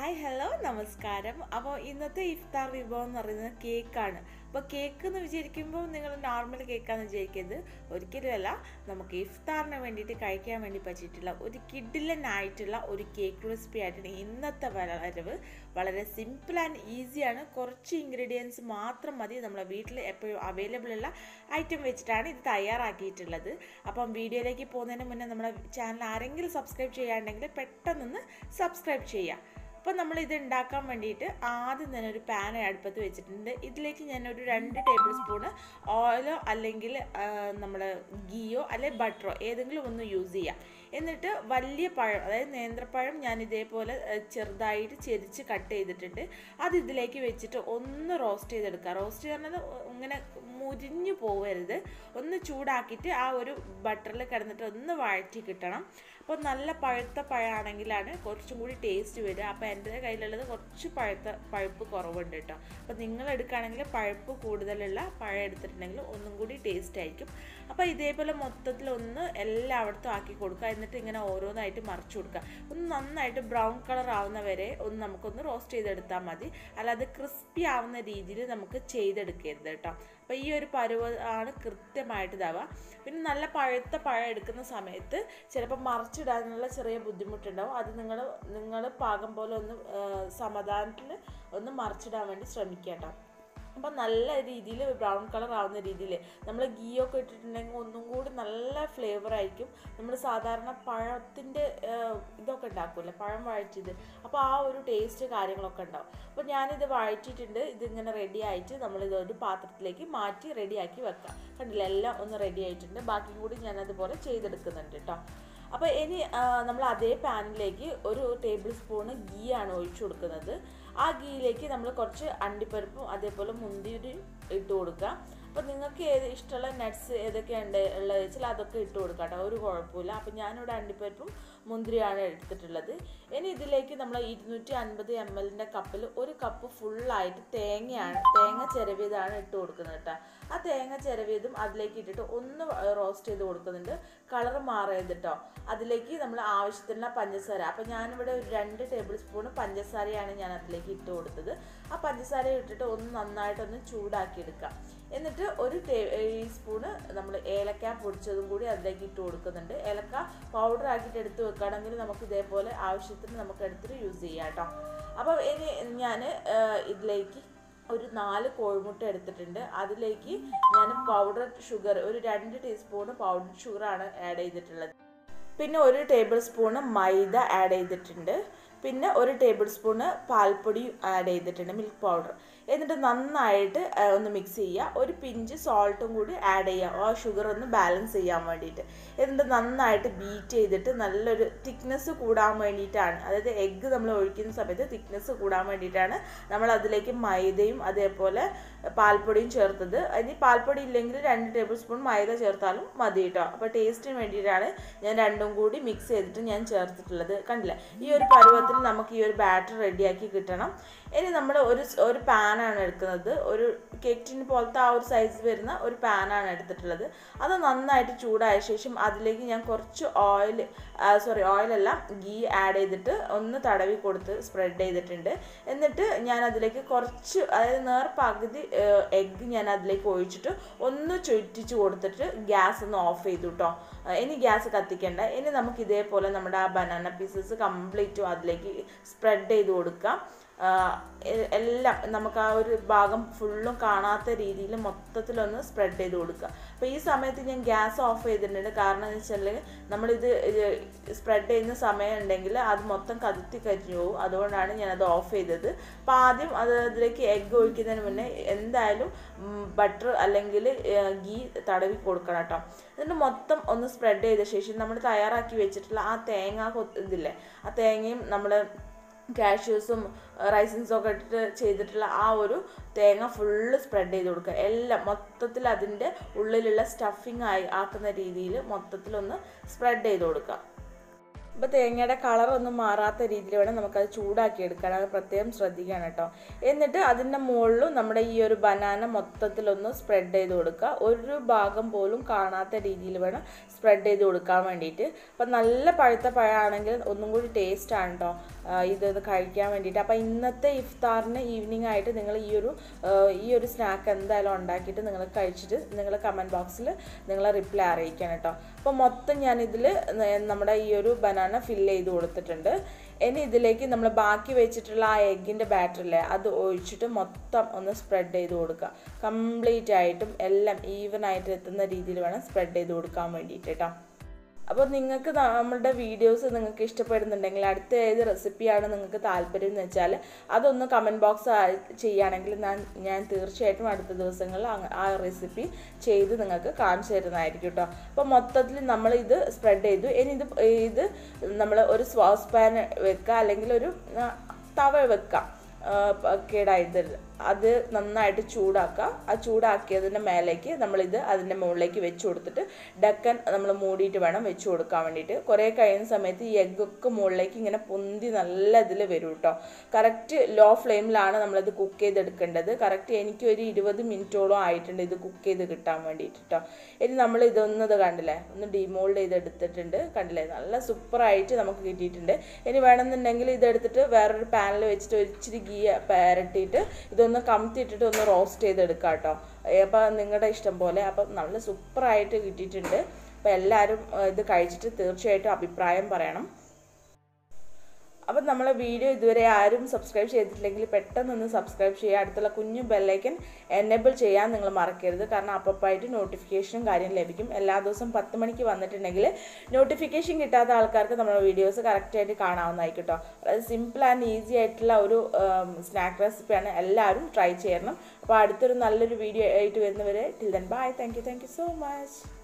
hi hello നമസ്കാരം അപ്പോൾ ഇന്നത്തെ ഇഫ്താർ വിഭവം എന്ന് പറയുന്നത് കേക്കാണ് അപ്പോൾ കേക്ക് എന്ന് വിചാരിക്കുമ്പോൾ നിങ്ങൾ നോർമൽ കേക്കാന്ന് വിചാരിക്കരുത് ഒരിക്കലുമല്ല നമുക്ക് ഇഫ്താറിന് വേണ്ടിയിട്ട് കഴിക്കാൻ വേണ്ടി പറ്റിയിട്ടുള്ള ഒരു കിഡിലനായിട്ടുള്ള ഒരു കേക്ക് റെസിപ്പി ആയിട്ടാണ് ഇന്നത്തെ വരവ് വളരെ സിമ്പിൾ ആൻഡ് ഈസിയാണ് കുറച്ച് ഇൻഗ്രീഡിയൻസ് മാത്രം മതി നമ്മളെ വീട്ടിൽ എപ്പോഴും അവൈലബിൾ ഉള്ള ഐറ്റം വെച്ചിട്ടാണ് ഇത് തയ്യാറാക്കിയിട്ടുള്ളത് അപ്പം വീഡിയോയിലേക്ക് പോകുന്നതിന് മുന്നേ നമ്മുടെ ചാനൽ ആരെങ്കിലും സബ്സ്ക്രൈബ് ചെയ്യാണ്ടെങ്കിൽ പെട്ടെന്നൊന്ന് സബ്സ്ക്രൈബ് ചെയ്യാം അപ്പോൾ നമ്മൾ ഇത് ഉണ്ടാക്കാൻ വേണ്ടിയിട്ട് ആദ്യം തന്നെ ഒരു പാൻ അടുപ്പത്ത് വെച്ചിട്ടുണ്ട് ഇതിലേക്ക് ഞാനൊരു രണ്ട് ടേബിൾ സ്പൂണ് ഓയിലോ അല്ലെങ്കിൽ നമ്മൾ ഗീയോ അല്ലെങ്കിൽ ബട്ടറോ ഏതെങ്കിലും ഒന്ന് യൂസ് ചെയ്യാം എന്നിട്ട് വലിയ പഴം അതായത് നേന്ത്രപ്പഴം ഞാൻ ഇതേപോലെ ചെറുതായിട്ട് ചെരിച്ച് കട്ട് ചെയ്തിട്ടുണ്ട് അത് ഇതിലേക്ക് വെച്ചിട്ട് ഒന്ന് റോസ്റ്റ് ചെയ്തെടുക്കുക റോസ്റ്റ് ചെയ്യുന്നത് ഇങ്ങനെ മുരിഞ്ഞു പോകരുത് ഒന്ന് ചൂടാക്കിയിട്ട് ആ ഒരു ബട്ടറിൽ കിടന്നിട്ട് ഒന്ന് വഴറ്റി കിട്ടണം അപ്പോൾ നല്ല പഴുത്ത പഴമാണെങ്കിലാണ് കുറച്ചും കൂടി ടേസ്റ്റ് വരിക അപ്പോൾ എൻ്റെ കയ്യിലുള്ളത് കുറച്ച് പഴുത്ത പഴുപ്പ് കുറവുണ്ട് കേട്ടോ അപ്പോൾ നിങ്ങൾ എടുക്കുകയാണെങ്കിൽ പഴുപ്പ് കൂടുതലുള്ള പഴം എടുത്തിട്ടുണ്ടെങ്കിൽ ഒന്നും കൂടി ടേസ്റ്റ് ആയിരിക്കും അപ്പോൾ ഇതേപോലെ മൊത്തത്തിൽ ഒന്ന് എല്ലായിടത്തും ആക്കി കൊടുക്കുക എന്നിട്ട് ഇങ്ങനെ ഓരോന്നായിട്ട് മറിച്ച് കൊടുക്കുക ഒന്ന് നന്നായിട്ട് ബ്രൗൺ കളർ ആവുന്ന വരെ ഒന്ന് നമുക്കൊന്ന് റോസ്റ്റ് ചെയ്തെടുത്താൽ മതി അല്ലാതെ ക്രിസ്പി ആവുന്ന രീതിയിൽ നമുക്ക് ചെയ്തെടുക്കരുത് കേട്ടോ അപ്പോൾ ഈ ഒരു പരുവ ആണ് കൃത്യമായിട്ട് ഇതാവുക പിന്നെ നല്ല പഴുത്ത പഴം എടുക്കുന്ന സമയത്ത് ചിലപ്പോൾ മറിച്ചിടാനുള്ള ചെറിയ ബുദ്ധിമുട്ടുണ്ടാവും അത് നിങ്ങൾ നിങ്ങൾ പാകം പോലെ ഒന്ന് സമാധാനത്തിൽ ഒന്ന് മറിച്ചിടാൻ വേണ്ടി ശ്രമിക്കുക കേട്ടോ അപ്പം നല്ല രീതിയിൽ ബ്രൗൺ കളർ ആവുന്ന രീതിയിൽ നമ്മൾ ഗീ ഒക്കെ ഇട്ടിട്ടുണ്ടെങ്കിൽ ഒന്നും കൂടി നല്ല ഫ്ലേവർ ആയിരിക്കും നമ്മൾ സാധാരണ പഴത്തിൻ്റെ ഇതൊക്കെ ഉണ്ടാക്കൂല്ലേ പഴം വഴറ്റിയത് അപ്പോൾ ആ ഒരു ടേസ്റ്റ് കാര്യങ്ങളൊക്കെ ഉണ്ടാവും അപ്പോൾ ഞാനിത് വഴറ്റിയിട്ടുണ്ട് ഇതിങ്ങനെ റെഡി ആയിട്ട് നമ്മളിത് ഒരു പാത്രത്തിലേക്ക് മാറ്റി റെഡിയാക്കി വെക്കാം കണ്ടില്ല എല്ലാം ഒന്ന് റെഡി ആയിട്ടുണ്ട് ബാക്കിയും കൂടി ഞാൻ അതുപോലെ ചെയ്തെടുക്കുന്നുണ്ട് കേട്ടോ അപ്പോൾ ഇനി നമ്മൾ അതേ പാനിലേക്ക് ഒരു ടേബിൾ സ്പൂണ് ഗീ ആണ് ഒഴിച്ചു കൊടുക്കുന്നത് ആ ഗീയിലേക്ക് നമ്മൾ കുറച്ച് അണ്ടിപ്പരിപ്പും അതേപോലെ മുന്തിരിയും ഇട്ട് കൊടുക്കുക അപ്പോൾ നിങ്ങൾക്ക് ഏത് ഇഷ്ടമുള്ള നട്ട്സ് ഏതൊക്കെയുണ്ട് ഉള്ളത് വെച്ചാൽ അതൊക്കെ ഇട്ട് കൊടുക്കാം കേട്ടോ ഒരു കുഴപ്പമില്ല അപ്പോൾ ഞാനിവിടെ അണ്ടിപ്പരിപ്പും മുന്തിരിയാണ് എടുത്തിട്ടുള്ളത് ഇനി ഇതിലേക്ക് നമ്മൾ ഇരുന്നൂറ്റി അൻപത് എം എല്ലിൻ്റെ കപ്പിൽ ഒരു കപ്പ് ഫുള്ളായിട്ട് തേങ്ങയാണ് തേങ്ങ ചിരവിയതാണ് ഇട്ട് കൊടുക്കുന്നത് കേട്ടോ ആ തേങ്ങ ചിരവിയതും അതിലേക്ക് ഇട്ടിട്ട് ഒന്ന് റോസ്റ്റ് ചെയ്ത് കൊടുക്കുന്നുണ്ട് കളർ മാറരുത് കേട്ടോ അതിലേക്ക് നമ്മൾ ആവശ്യത്തിനുള്ള പഞ്ചസാര അപ്പോൾ ഞാനിവിടെ ഒരു രണ്ട് ടേബിൾ സ്പൂൺ പഞ്ചസാരയാണ് ഞാൻ അതിലേക്ക് ഇട്ട് കൊടുത്തത് ആ പഞ്ചസാര ഇട്ടിട്ട് ഒന്ന് നന്നായിട്ടൊന്ന് ചൂടാക്കി എടുക്കാം എന്നിട്ട് ഒരു ടീസ്പൂണ് നമ്മൾ ഏലക്ക പൊടിച്ചതും കൂടി അതിലേക്ക് ഇട്ട് കൊടുക്കുന്നുണ്ട് ഏലക്ക പൗഡർ ആക്കിയിട്ട് എടുത്ത് വെക്കുകയാണെങ്കിൽ നമുക്ക് ഇതേപോലെ ആവശ്യത്തിന് നമുക്ക് എടുത്തിട്ട് യൂസ് ചെയ്യാം കേട്ടോ അപ്പോൾ ഇനി ഞാൻ ഇതിലേക്ക് ഒരു നാല് കോഴിമുട്ട എടുത്തിട്ടുണ്ട് അതിലേക്ക് ഞാൻ പൗഡർ ഷുഗർ ഒരു രണ്ട് ടീസ്പൂണ് പൗഡർ ഷുഗറാണ് ആഡ് ചെയ്തിട്ടുള്ളത് പിന്നെ ഒരു ടേബിൾ സ്പൂണ് മൈദ ആഡ് ചെയ്തിട്ടുണ്ട് പിന്നെ ഒരു ടേബിൾ സ്പൂണ് പാൽപ്പൊടി ആഡ് ചെയ്തിട്ടുണ്ട് മിൽക്ക് പൗഡർ എന്നിട്ട് നന്നായിട്ട് ഒന്ന് മിക്സ് ചെയ്യുക ഒരു പിഞ്ച് സോൾട്ടും കൂടി ആഡ് ചെയ്യുക ആ ഷുഗർ ഒന്ന് ബാലൻസ് ചെയ്യാൻ വേണ്ടിയിട്ട് എന്നിട്ട് നന്നായിട്ട് ബീറ്റ് ചെയ്തിട്ട് നല്ലൊരു തിക്നെസ് കൂടാൻ വേണ്ടിയിട്ടാണ് അതായത് എഗ്ഗ് നമ്മൾ ഒഴിക്കുന്ന സമയത്ത് തിക്നെസ് കൂടാൻ വേണ്ടിയിട്ടാണ് നമ്മൾ അതിലേക്ക് മൈദയും അതേപോലെ പാൽപ്പൊടിയും ചേർത്തത് ഇനി പാൽപ്പൊടി ഇല്ലെങ്കിൽ രണ്ട് ടേബിൾ സ്പൂൺ മൈദ ചേർത്താലും മതി കേട്ടോ അപ്പോൾ ടേസ്റ്റിന് വേണ്ടിയിട്ടാണ് ഞാൻ രണ്ടും കൂടി മിക്സ് ചെയ്തിട്ട് ഞാൻ ചേർത്തിട്ടുള്ളത് കണ്ടില്ല ഈ ഒരു പരുവത്തിൽ നമുക്ക് ഈ ഒരു ബാറ്റർ റെഡിയാക്കി കിട്ടണം ഇനി നമ്മൾ ഒരു ഒരു പാനാണ് എടുക്കുന്നത് ഒരു കേക്ക് ടിൻ പോലത്തെ ആ ഒരു സൈസ് വരുന്ന ഒരു പാനാണ് എടുത്തിട്ടുള്ളത് അത് നന്നായിട്ട് ചൂടായ ശേഷം അതിലേക്ക് ഞാൻ കുറച്ച് ഓയിൽ സോറി ഓയിലല്ല ഗീ ആഡ് ചെയ്തിട്ട് ഒന്ന് തടവി കൊടുത്ത് സ്പ്രെഡ് ചെയ്തിട്ടുണ്ട് എന്നിട്ട് ഞാൻ അതിലേക്ക് കുറച്ച് അതായത് നേർ പകുതി എഗ്ഗ് ഞാൻ അതിലേക്ക് ഒഴിച്ചിട്ട് ഒന്ന് ചുറ്റിച്ച് കൊടുത്തിട്ട് ഗ്യാസ് ഒന്ന് ഓഫ് ചെയ്തു കേട്ടോ ഇനി ഗ്യാസ് കത്തിക്കേണ്ട ഇനി നമുക്ക് ഇതേപോലെ നമ്മുടെ ആ ബനാന പീസസ് കംപ്ലീറ്റും അതിലേക്ക് സ്പ്രെഡ് ചെയ്ത് കൊടുക്കാം എല്ലാം നമുക്ക് ആ ഒരു ഭാഗം ഫുള്ളും കാണാത്ത രീതിയിൽ മൊത്തത്തിലൊന്ന് സ്പ്രെഡ് ചെയ്ത് കൊടുക്കുക അപ്പോൾ ഈ സമയത്ത് ഞാൻ ഗ്യാസ് ഓഫ് ചെയ്തിട്ടുണ്ട് കാരണം എന്ന് വെച്ചാൽ നമ്മളിത് സ്പ്രെഡ് ചെയ്യുന്ന സമയം ഉണ്ടെങ്കിൽ അത് മൊത്തം കത്തി കരിഞ്ഞു പോകും അതുകൊണ്ടാണ് ഞാനത് ഓഫ് ചെയ്തത് അപ്പോൾ ആദ്യം അത് അതിലേക്ക് എഗ്ഗ് ഒഴിക്കുന്നതിന് മുന്നേ എന്തായാലും ബട്ടർ അല്ലെങ്കിൽ ഗീ തടവി കൊടുക്കണം കേട്ടോ എന്നിട്ട് മൊത്തം ഒന്ന് സ്പ്രെഡ് ചെയ്ത ശേഷം നമ്മൾ തയ്യാറാക്കി വെച്ചിട്ടുള്ള ആ തേങ്ങ ഇതില്ലേ ആ തേങ്ങയും നമ്മൾ കാഷ്യൂസും റൈസിൻസും ഒക്കെ ഇട്ടിട്ട് ചെയ്തിട്ടുള്ള ആ ഒരു തേങ്ങ ഫുള്ള് സ്പ്രെഡ് ചെയ്ത് കൊടുക്കുക എല്ലാം മൊത്തത്തിൽ അതിൻ്റെ ഉള്ളിലുള്ള സ്റ്റഫിങ് ആയി ആക്കുന്ന രീതിയിൽ മൊത്തത്തിലൊന്ന് സ്പ്രെഡ് ചെയ്ത് കൊടുക്കുക അപ്പോൾ തേങ്ങയുടെ കളറൊന്നും മാറാത്ത രീതിയിൽ വേണം നമുക്കത് ചൂടാക്കി എടുക്കാൻ അത് പ്രത്യേകം ശ്രദ്ധിക്കണം കേട്ടോ എന്നിട്ട് അതിൻ്റെ മുകളിലും നമ്മുടെ ഈ ഒരു ബനാന മൊത്തത്തിലൊന്ന് സ്പ്രെഡ് ചെയ്ത് കൊടുക്കുക ഒരു ഭാഗം പോലും കാണാത്ത രീതിയിൽ വേണം സ്പ്രെഡ് ചെയ്ത് കൊടുക്കാൻ വേണ്ടിയിട്ട് അപ്പം നല്ല പഴുത്ത പഴമാണെങ്കിൽ ഒന്നും കൂടി ടേസ്റ്റാണ് കേട്ടോ ഇത് കഴിക്കാൻ വേണ്ടിയിട്ട് അപ്പോൾ ഇന്നത്തെ ഇഫ്താറിന് ഈവനിങ് ആയിട്ട് നിങ്ങൾ ഈ ഒരു ആ, ഈ ഒരു സ്നാക്ക് എന്തായാലും ഉണ്ടാക്കിയിട്ട് നിങ്ങൾ കഴിച്ചിട്ട് നിങ്ങൾ കമൻറ്റ് ബോക്സിൽ നിങ്ങൾ റിപ്ലൈ അറിയിക്കണം കേട്ടോ അപ്പോൾ മൊത്തം ഞാൻ ഇതിൽ നമ്മുടെ ഈ ഒരു ബനാന ഫില്ല് ചെയ്ത് കൊടുത്തിട്ടുണ്ട് ഇനി ഇതിലേക്ക് നമ്മൾ ബാക്കി വെച്ചിട്ടുള്ള ആ എഗ്ഗിൻ്റെ ബാറ്ററില്ലേ അത് ഒഴിച്ചിട്ട് മൊത്തം ഒന്ന് സ്പ്രെഡ് ചെയ്ത് കൊടുക്കുക കംപ്ലീറ്റ് ആയിട്ടും എല്ലാം ഈവൻ ആയിട്ട് എത്തുന്ന രീതിയിൽ വേണം സ്പ്രെഡ് ചെയ്ത് കൊടുക്കാൻ വേണ്ടിയിട്ട് കേട്ടോ അപ്പോൾ നിങ്ങൾക്ക് നമ്മളുടെ വീഡിയോസ് നിങ്ങൾക്ക് ഇഷ്ടപ്പെടുന്നുണ്ടെങ്കിൽ അടുത്ത ഏത് റെസിപ്പിയാണ് നിങ്ങൾക്ക് താല്പര്യം എന്ന് വെച്ചാൽ അതൊന്ന് കമൻറ്റ് ബോക്സ് ചെയ്യുകയാണെങ്കിൽ ഞാൻ ഞാൻ തീർച്ചയായിട്ടും അടുത്ത ദിവസങ്ങളിൽ അങ്ങ- ആ റെസിപ്പി ചെയ്ത് നിങ്ങൾക്ക് കാണിച്ചു തരുന്നതായിരിക്കും കേട്ടോ അപ്പോൾ മൊത്തത്തിൽ നമ്മൾ ഇത് സ്പ്രെഡ് ചെയ്തു ഇനി ഇത് ഇത് നമ്മൾ ഒരു സോസ് പാൻ വെക്കുക അല്ലെങ്കിൽ ഒരു ആ, തവ വെക്കാം കേടായത് അത് നന്നായിട്ട് ചൂടാക്കുക ആ ചൂടാക്കിയതിൻ്റെ മേലേക്ക് നമ്മളിത് അതിൻ്റെ മുകളിലേക്ക് വെച്ച് കൊടുത്തിട്ട് ഡക്കൻ നമ്മൾ മൂടിയിട്ട് വേണം വെച്ച് കൊടുക്കാൻ വേണ്ടിയിട്ട് കുറേ കഴിയുന്ന സമയത്ത് ഈ എഗ്ഗൊക്കെ മുകളിലേക്ക് ഇങ്ങനെ പൊന്തി നല്ല ഇതിൽ വരും കേട്ടോ കറക്റ്റ് ലോ ഫ്ലെയിമിലാണ് നമ്മളിത് കുക്ക് ചെയ്തെടുക്കേണ്ടത് കറക്റ്റ് എനിക്ക് ഒരു ഇരുപത് മിനിറ്റോളം ആയിട്ടുണ്ട് ഇത് കുക്ക് ചെയ്ത് കിട്ടാൻ വേണ്ടിയിട്ട് കേട്ടോ ഇനി നമ്മൾ ഇതൊന്നത് കണ്ടില്ലേ ഒന്ന് ഡിമോൾഡ് ചെയ്തെടുത്തിട്ടുണ്ട് കണ്ടില്ലേ നല്ല സൂപ്പറായിട്ട് നമുക്ക് കിട്ടിയിട്ടുണ്ട് ഇനി വേണമെന്നുണ്ടെങ്കിൽ ഇതെടുത്തിട്ട് വേറൊരു പാനിൽ വെച്ചിട്ട് ഒരു ഇച്ചിരി ഗീ പരട്ടിയിട്ട് ഇതൊന്ന് കമത്തിയിട്ടിട്ട് ഒന്ന് റോസ്റ്റ് ചെയ്തെടുക്കാം കേട്ടോ അപ്പോൾ നിങ്ങളുടെ ഇഷ്ടം പോലെ അപ്പം നല്ല സൂപ്പറായിട്ട് കിട്ടിയിട്ടുണ്ട് അപ്പോൾ എല്ലാവരും ഏഹ്, ഇത് കഴിച്ചിട്ട് തീർച്ചയായിട്ടും അഭിപ്രായം പറയണം അപ്പം നമ്മളെ വീഡിയോ ഇതുവരെ ആരും സബ്സ്ക്രൈബ് ചെയ്തിട്ടില്ലെങ്കിൽ പെട്ടെന്ന് ഒന്ന് സബ്സ്ക്രൈബ് ചെയ്യുക അടുത്തുള്ള കുഞ്ഞു ബെല്ലൈക്കൻ എനേബിൾ ചെയ്യാൻ നിങ്ങൾ മറക്കരുത് കാരണം അപ്പപ്പായിട്ട് നോട്ടിഫിക്കേഷനും കാര്യം ലഭിക്കും എല്ലാ ദിവസവും പത്ത് മണിക്ക് വന്നിട്ടുണ്ടെങ്കിൽ നോട്ടിഫിക്കേഷൻ കിട്ടാത്ത ആൾക്കാർക്ക് നമ്മുടെ വീഡിയോസ് കറക്റ്റായിട്ട് കാണാവുന്നതായിരിക്കും കേട്ടോ വളരെ സിമ്പിൾ ആൻഡ് ഈസി ആയിട്ടുള്ള ഒരു സ്നാക്ക് റെസിപ്പിയാണ് എല്ലാവരും ട്രൈ ചെയ്യണം അപ്പോൾ അടുത്തൊരു നല്ലൊരു വീഡിയോ ആയിട്ട് വരുന്നവരെ till then bye thank you thank you so much